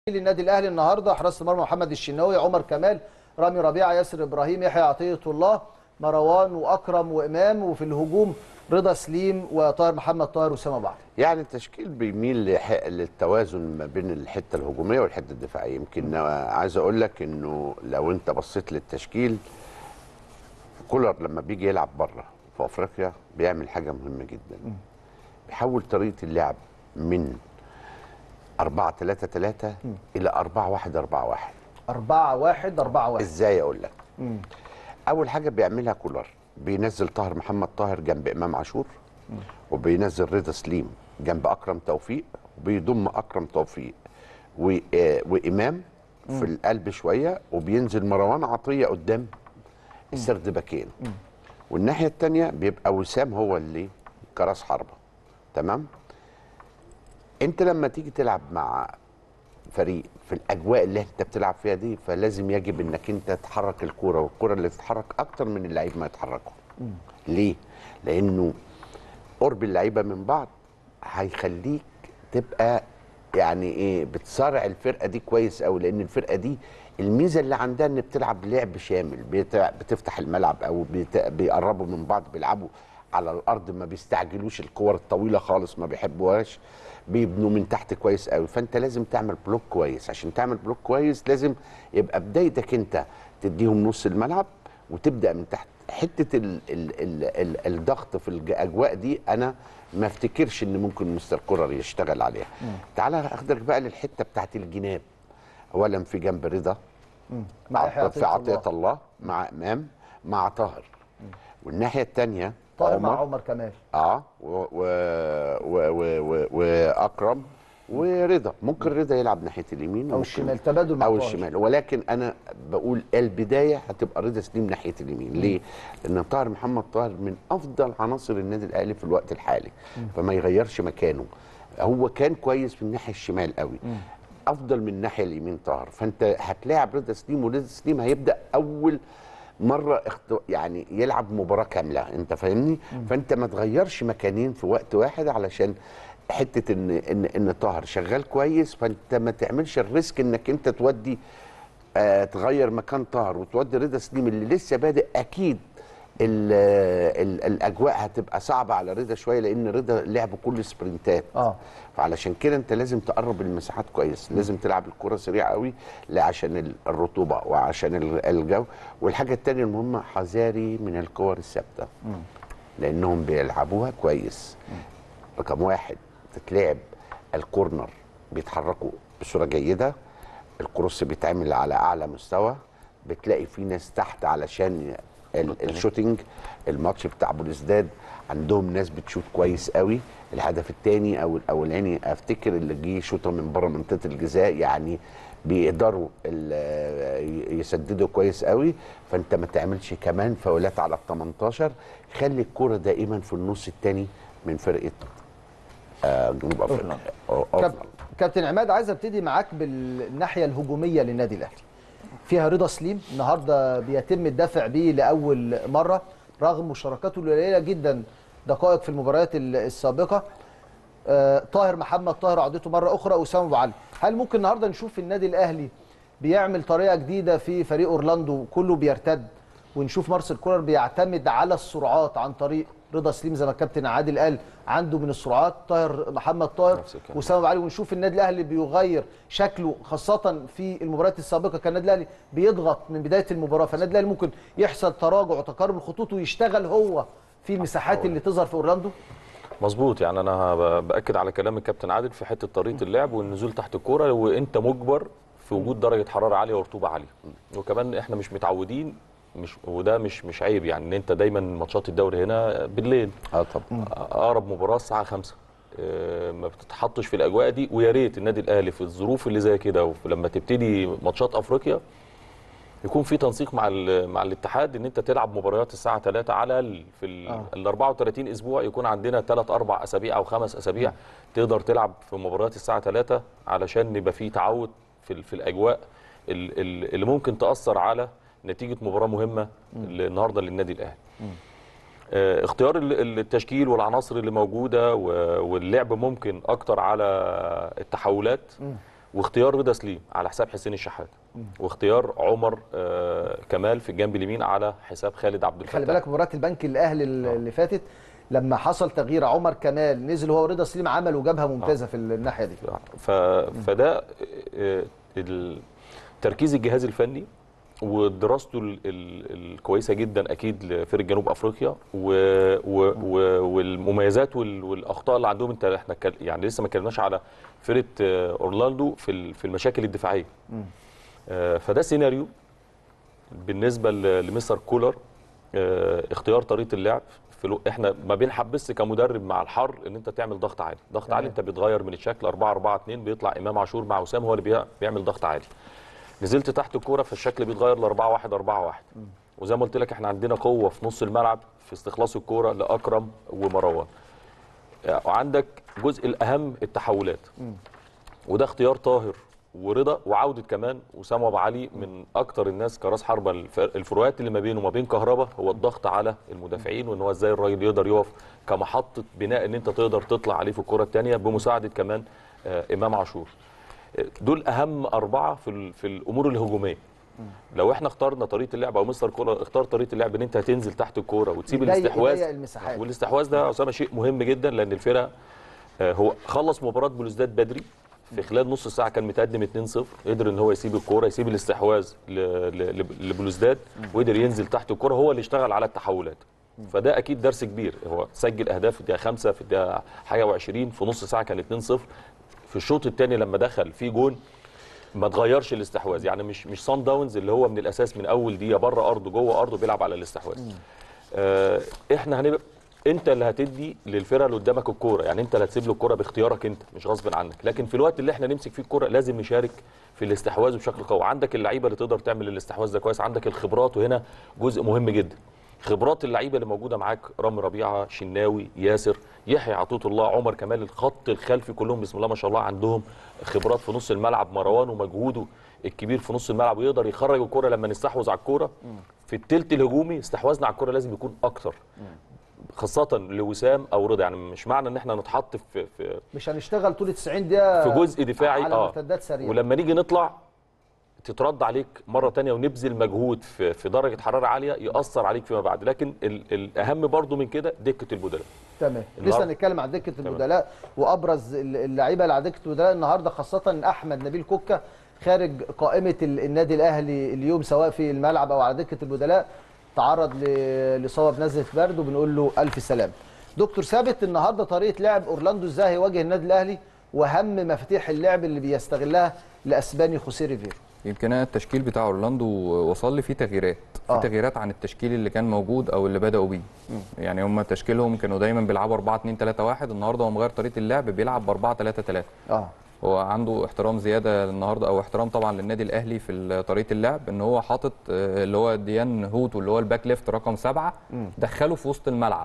للنادي الاهلي النهارده حراسه المرمى محمد الشناوي عمر كمال رامي ربيعه ياسر ابراهيم يحيى عطيه الله مروان واكرم وامام وفي الهجوم رضا سليم وطاهر محمد طاهر واسامه بعد يعني التشكيل بيميل لح- للتوازن ما بين الحته الهجوميه والحته الدفاعيه يمكن عايز اقول لك انه لو انت بصيت للتشكيل كولر لما بيجي يلعب بره في افريقيا بيعمل حاجه مهمه جدا بيحول طريقه اللعب من 4 3 3 الى 4 1 4 1 4 1 4 1 ازاي اقول لك اول حاجه بيعملها كولر بينزل طاهر محمد طاهر جنب امام عاشور وبينزل رضا سليم جنب اكرم توفيق وبيضم اكرم توفيق و... آه، وامام في القلب شويه وبينزل مروان عطيه قدام السرد باكين والناحيه الثانيه بيبقى وسام هو اللي كراس حربه تمام انت لما تيجي تلعب مع فريق في الاجواء اللي انت بتلعب فيها دي فلازم يجب انك انت تحرك الكوره والكوره اللي تتحرك اكتر من اللعيب ما يتحركوا ليه لانه قرب اللعيبه من بعض هيخليك تبقى يعني ايه بتصارع الفرقه دي كويس قوي لان الفرقه دي الميزه اللي عندها ان بتلعب لعب شامل بت- بتفتح الملعب او بت- بيقربوا من بعض بيلعبوا على الارض ما بيستعجلوش الكور الطويله خالص ما بيحبوهاش بيبنوا من تحت كويس قوي فانت لازم تعمل بلوك كويس عشان تعمل بلوك كويس لازم يبقى بدايتك انت تديهم نص الملعب وتبدا من تحت حته ال ال ال ال الضغط في الاجواء دي انا ما افتكرش ان ممكن مستر كولر يشتغل عليها تعالى اخدك بقى للحته بتاعت الجناب اولا في جنب رضا مع يحيى في عطيه عطيه الله الله مع امام مع طاهر والناحيه الثانيه طاهر مع عمر كمال اه و و و و و واكرم ورضا ممكن رضا يلعب ناحيه اليمين او وممكن- الشمال تبادل مع او طاهر. الشمال ولكن انا بقول البدايه هتبقى رضا سليم ناحيه اليمين ليه لان طاهر محمد طاهر من افضل عناصر النادي الاهلي في الوقت الحالي فما يغيرش مكانه هو كان كويس في الناحيه الشمال قوي افضل من الناحيه اليمين طاهر فانت هتلاعب رضا سليم ورضا سليم هيبدا اول مره اخت... يعني يلعب مباراه كامله انت فاهمني فانت ما تغيرش مكانين في وقت واحد علشان حته ان ان ان طاهر شغال كويس فانت ما تعملش الريسك انك انت تودي آه تغير مكان طاهر وتودي رضا سليم اللي لسه بادئ اكيد ال ال الاجواء هتبقى صعبه على رضا شويه لان رضا لعب كل سبرنتات اه فعلشان كده انت لازم تقرب المساحات كويس لازم تلعب الكره سريعه قوي لا عشان ال- الرطوبه وعشان ال- الجو والحاجه الثانيه المهمه حذاري من الكور الثابته لانهم بيلعبوها كويس رقم واحد تتلعب الكورنر بيتحركوا بصوره جيده الكروس بيتعمل على اعلى مستوى بتلاقي في ناس تحت علشان ال- الشوتينج الماتش بتاع بوليسداد عندهم ناس بتشوت كويس قوي الهدف الثاني او الاولاني افتكر اللي جه شوطه من بره منطقه الجزاء يعني بيقدروا ال- يسددوا كويس قوي فانت ما تعملش كمان فاولات على ال 18 خلي الكوره دائما في النص الثاني من فرقه آه، جنوب افريقيا أو- أو- كاب- كابتن عماد عايز ابتدي معاك بالناحيه الهجوميه للنادي الاهلي فيها رضا سليم النهارده بيتم الدفع بيه لاول مره رغم مشاركاته القليله جدا دقائق في المباريات ال- السابقه آه، طاهر محمد طاهر عودته مره اخرى اسامه ابو علي هل ممكن النهارده نشوف النادي الاهلي بيعمل طريقه جديده في فريق اورلاندو كله بيرتد ونشوف مارسيل كولر بيعتمد على السرعات عن طريق رضا سليم زي ما الكابتن عادل قال عنده من السرعات طاهر محمد طاهر نفس الكلام. وسام ابو علي ونشوف النادي الاهلي بيغير شكله خاصه في المباريات السابقه كان النادي الاهلي بيضغط من بدايه المباراه فالنادي الاهلي ممكن يحصل تراجع وتقارب الخطوط ويشتغل هو في المساحات اللي تظهر في اورلاندو مظبوط يعني انا ب- باكد على كلام الكابتن عادل في حته طريقه اللعب والنزول تحت الكوره وانت مجبر في وجود درجه حراره عاليه ورطوبه عاليه وكمان احنا مش متعودين مش وده مش مش عيب يعني ان انت دايما ماتشات الدوري هنا بالليل اه طبعا اقرب مباراه الساعه 5 ما بتتحطش في الاجواء دي ويا ريت النادي الاهلي في الظروف اللي زي كده ولما تبتدي ماتشات افريقيا يكون في تنسيق مع ال- مع الاتحاد ان انت تلعب مباريات الساعه 3 على ال في ال آه. ال 34 اسبوع يكون عندنا 3 4 اسابيع او خمس اسابيع تقدر تلعب في مباريات الساعه 3 علشان يبقى في تعود في ال- في الاجواء ال- ال- اللي ممكن تاثر على نتيجه مباراه مهمه النهارده للنادي الاهلي آه، اختيار ال- التشكيل والعناصر اللي موجوده و- واللعب ممكن اكتر على التحولات واختيار رضا سليم على حساب حسين الشحات واختيار عمر آه كمال في الجنب اليمين على حساب خالد عبد الفتاح خلي بالك مباراه البنك الاهلي اللي فاتت لما حصل تغيير عمر كمال نزل هو ورضا سليم عمل وجبهه ممتازه في الناحيه دي ف... فده آه، ال- تركيز الجهاز الفني ودراسته ال... ال... الكويسه جدا اكيد لفريق جنوب افريقيا و... و... و... والمميزات وال... والاخطاء اللي عندهم انت احنا كل... يعني لسه ما اتكلمناش على فرقه آه، اورلاندو في ال... في المشاكل الدفاعيه آه، فده سيناريو بالنسبه ل- لمستر كولر آه، اختيار طريقه اللعب في الو... احنا ما بنحبس كمدرب مع الحر ان انت تعمل ضغط عالي ضغط تمام. عالي انت بتغير من الشكل 4 4 2 بيطلع امام عاشور مع وسام هو اللي بي- بيعمل ضغط عالي نزلت تحت الكوره فالشكل بيتغير ل 4 1 4 1 وزي ما قلت لك احنا عندنا قوه في نص الملعب في استخلاص الكوره لاكرم ومروان آه، وعندك جزء الاهم التحولات وده اختيار طاهر ورضا وعوده كمان اسامه ابو علي من اكتر الناس كراس حربه الف- الفروقات اللي ما بينه وما بين كهربا هو الضغط على المدافعين وان هو ازاي الراجل يقدر يقف كمحطه بناء ان انت تقدر تطلع عليه في الكره الثانيه بمساعده كمان آه، امام عاشور آه، دول اهم اربعه في ال- في الامور الهجوميه لو احنا اخترنا طريقه اللعب او مستر كولر اختار طريقه اللعب ان انت هتنزل تحت الكوره وتسيب يضيق- الاستحواذ يضيق المساحات. والاستحواذ ده يا اسامه شيء مهم جدا لان الفرقه آه، هو خلص مباراه بلوزداد بدري في خلال نص ساعه كان متقدم 2-0 قدر ان هو يسيب الكوره يسيب الاستحواذ ل- ل- ل- لبلوزداد وقدر ينزل تحت الكوره هو اللي اشتغل على التحولات فده اكيد درس كبير هو سجل اهداف في الدقيقه 5 في الدقيقه حاجه و20 في نص ساعه كان 2-0 في الشوط الثاني لما دخل في جون ما تغيرش الاستحواذ يعني مش مش صن داونز اللي هو من الاساس من اول دقيقه بره ارضه جوه ارضه بيلعب على الاستحواذ آه احنا هنبقى انت اللي هتدي للفرقه اللي قدامك الكوره يعني انت اللي هتسيب له الكوره باختيارك انت مش غصب عنك لكن في الوقت اللي احنا نمسك فيه الكوره لازم نشارك في الاستحواذ بشكل قوي عندك اللعيبه اللي تقدر تعمل الاستحواذ ده كويس عندك الخبرات وهنا جزء مهم جدا خبرات اللعيبه اللي موجوده معاك رامي ربيعه شناوي ياسر يحيى عطيه الله عمر كمال الخط الخلفي كلهم بسم الله ما شاء الله عندهم خبرات في نص الملعب مروان ومجهوده الكبير في نص الملعب ويقدر يخرج الكوره لما نستحوذ على الكوره في التلت الهجومي استحواذنا على الكوره لازم يكون اكتر خاصه لوسام او رضا يعني مش معنى ان احنا نتحط في في, مش هنشتغل طول 90 دقيقه في جزء دفاعي على اه مرتدات سريعه ولما نيجي نطلع تترد عليك مره تانية ونبذل مجهود في, في درجه حراره عاليه ياثر عليك فيما بعد لكن ال الاهم برضو من كده دكه البدلاء تمام النهار- لسه هنتكلم عن دكه البدلاء وابرز اللعيبه اللي على دكه البدلاء النهارده خاصه ان احمد نبيل كوكا خارج قائمه ال- النادي الاهلي اليوم سواء في الملعب او على دكه البدلاء تعرض ل- لاصابه بنزله برد وبنقول له الف سلام دكتور ثابت النهارده طريقه لعب اورلاندو ازاي هيواجه النادي الاهلي واهم مفاتيح اللعب اللي بيستغلها لاسباني خوسيه ريفيرو يمكن انا التشكيل بتاع اورلاندو وصل لي فيه تغييرات في آه. تغييرات عن التشكيل اللي كان موجود او اللي بداوا بيه يعني هم تشكيلهم كانوا دايما بيلعبوا 4 2 3 1 النهارده هو مغير طريقه اللعب بيلعب ب 4 3 3 اه هو عنده احترام زياده النهارده او احترام طبعا للنادي الاهلي في ال- طريقه اللعب ان هو حاطط آه، اللي هو ديان هوتو اللي هو الباك ليفت رقم سبعه دخله في وسط الملعب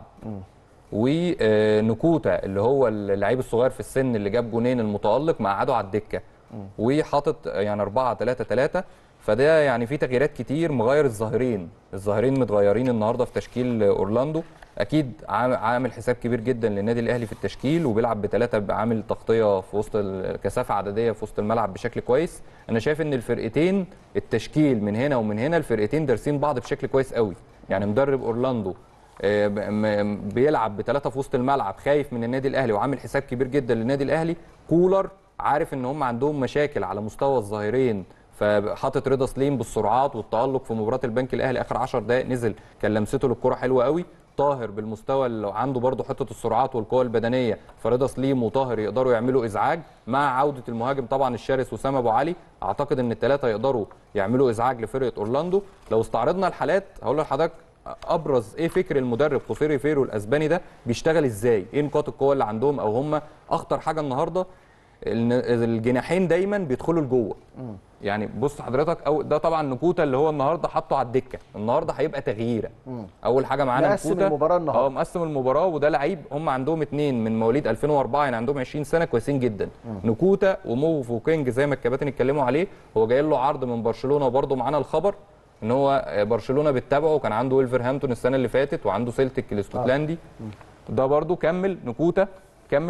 ونكوتا اللي هو اللعيب الصغير في السن اللي جاب جونين المتالق مقعده على الدكه وحاطط يعني 4 3 3 فده يعني في تغييرات كتير مغير الظاهرين الظاهرين متغيرين النهارده في تشكيل اورلاندو اكيد عام- عامل حساب كبير جدا للنادي الاهلي في التشكيل وبيلعب بثلاثه عامل تغطيه في وسط ال- كثافه عدديه في وسط الملعب بشكل كويس انا شايف ان الفرقتين التشكيل من هنا ومن هنا الفرقتين دارسين بعض بشكل كويس قوي يعني مدرب اورلاندو آه، ب- م- بيلعب بثلاثه في وسط الملعب خايف من النادي الاهلي وعامل حساب كبير جدا للنادي الاهلي كولر عارف ان هم عندهم مشاكل على مستوى الظاهرين فحاطط رضا سليم بالسرعات والتالق في مباراه البنك الاهلي اخر 10 دقائق نزل كان لمسته للكره حلوه قوي طاهر بالمستوى اللي عنده برضه حته السرعات والقوه البدنيه فرضا سليم وطاهر يقدروا يعملوا ازعاج مع عوده المهاجم طبعا الشرس وسام ابو علي اعتقد ان الثلاثه يقدروا يعملوا ازعاج لفرقه اورلاندو لو استعرضنا الحالات هقول لحضرتك ابرز ايه فكر المدرب خوسيه فيرو الاسباني ده بيشتغل ازاي ايه نقاط القوه اللي عندهم او هم اخطر حاجه النهارده الن- الجناحين دايما بيدخلوا لجوه يعني بص حضرتك او ده طبعا نكوتا اللي هو النهارده حاطه على الدكه النهارده هيبقى تغييره اول حاجه معانا مقسم نكوتا المباراة النهاردة. اه مقسم المباراه وده لعيب هم عندهم اثنين من مواليد 2004 يعني عندهم 20 سنه كويسين جدا نكوتا ومو فوكينج زي ما الكباتن اتكلموا عليه هو جاي له عرض من برشلونه وبرده معانا الخبر ان هو برشلونه بتتابعه وكان عنده ولفرهامبتون السنه اللي فاتت وعنده سيلتيك الاسكتلندي ده برده كمل نكوتا كمل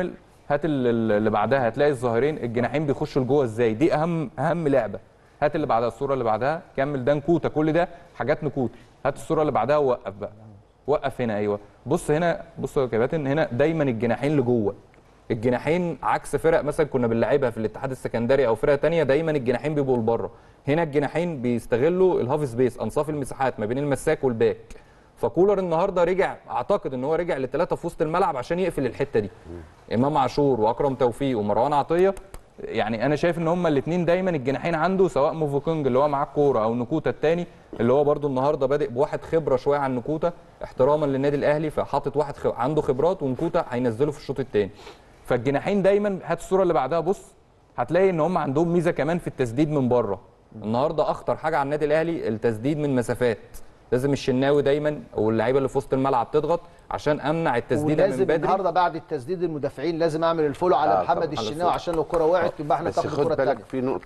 هات ال- ال- اللي بعدها هتلاقي الظاهرين الجناحين بيخشوا لجوه ازاي دي اهم اهم لعبه هات اللي بعدها الصوره اللي بعدها كمل ده نكوته كل ده حاجات نكوت هات الصوره اللي بعدها ووقف بقى وقف هنا ايوه بص هنا بص يا كباتن هنا دايما الجناحين لجوه الجناحين عكس فرق مثلا كنا بنلعبها في الاتحاد السكندري او فرقه تانية دايما الجناحين بيبقوا لبره هنا الجناحين بيستغلوا الهاف سبيس انصاف المساحات ما بين المساك والباك فكولر النهارده رجع اعتقد ان هو رجع لثلاثه في وسط الملعب عشان يقفل الحته دي امام عاشور واكرم توفيق ومروان عطيه يعني انا شايف ان هما الاثنين دايما الجناحين عنده سواء موفوكونج اللي هو معاه الكوره او نكوتا الثاني اللي هو برده النهارده بادئ بواحد خبره شويه عن نكوتا احتراما للنادي الاهلي فحاطط واحد خ... عنده خبرات ونكوتا هينزله في الشوط الثاني فالجناحين دايما هات الصوره اللي بعدها بص هتلاقي ان هم عندهم ميزه كمان في التسديد من بره النهارده اخطر حاجه على النادي الاهلي التسديد من مسافات لازم الشناوي دايما او اللعيبه اللي في وسط الملعب تضغط عشان امنع التسديده من ولازم بدري النهارده بعد التسديد المدافعين لازم اعمل الفولو على آه، محمد طبعاً. الشناوي عشان لو الكره وقعت يبقى احنا بس تاخد خد الكره بالك الثانيه في نقطه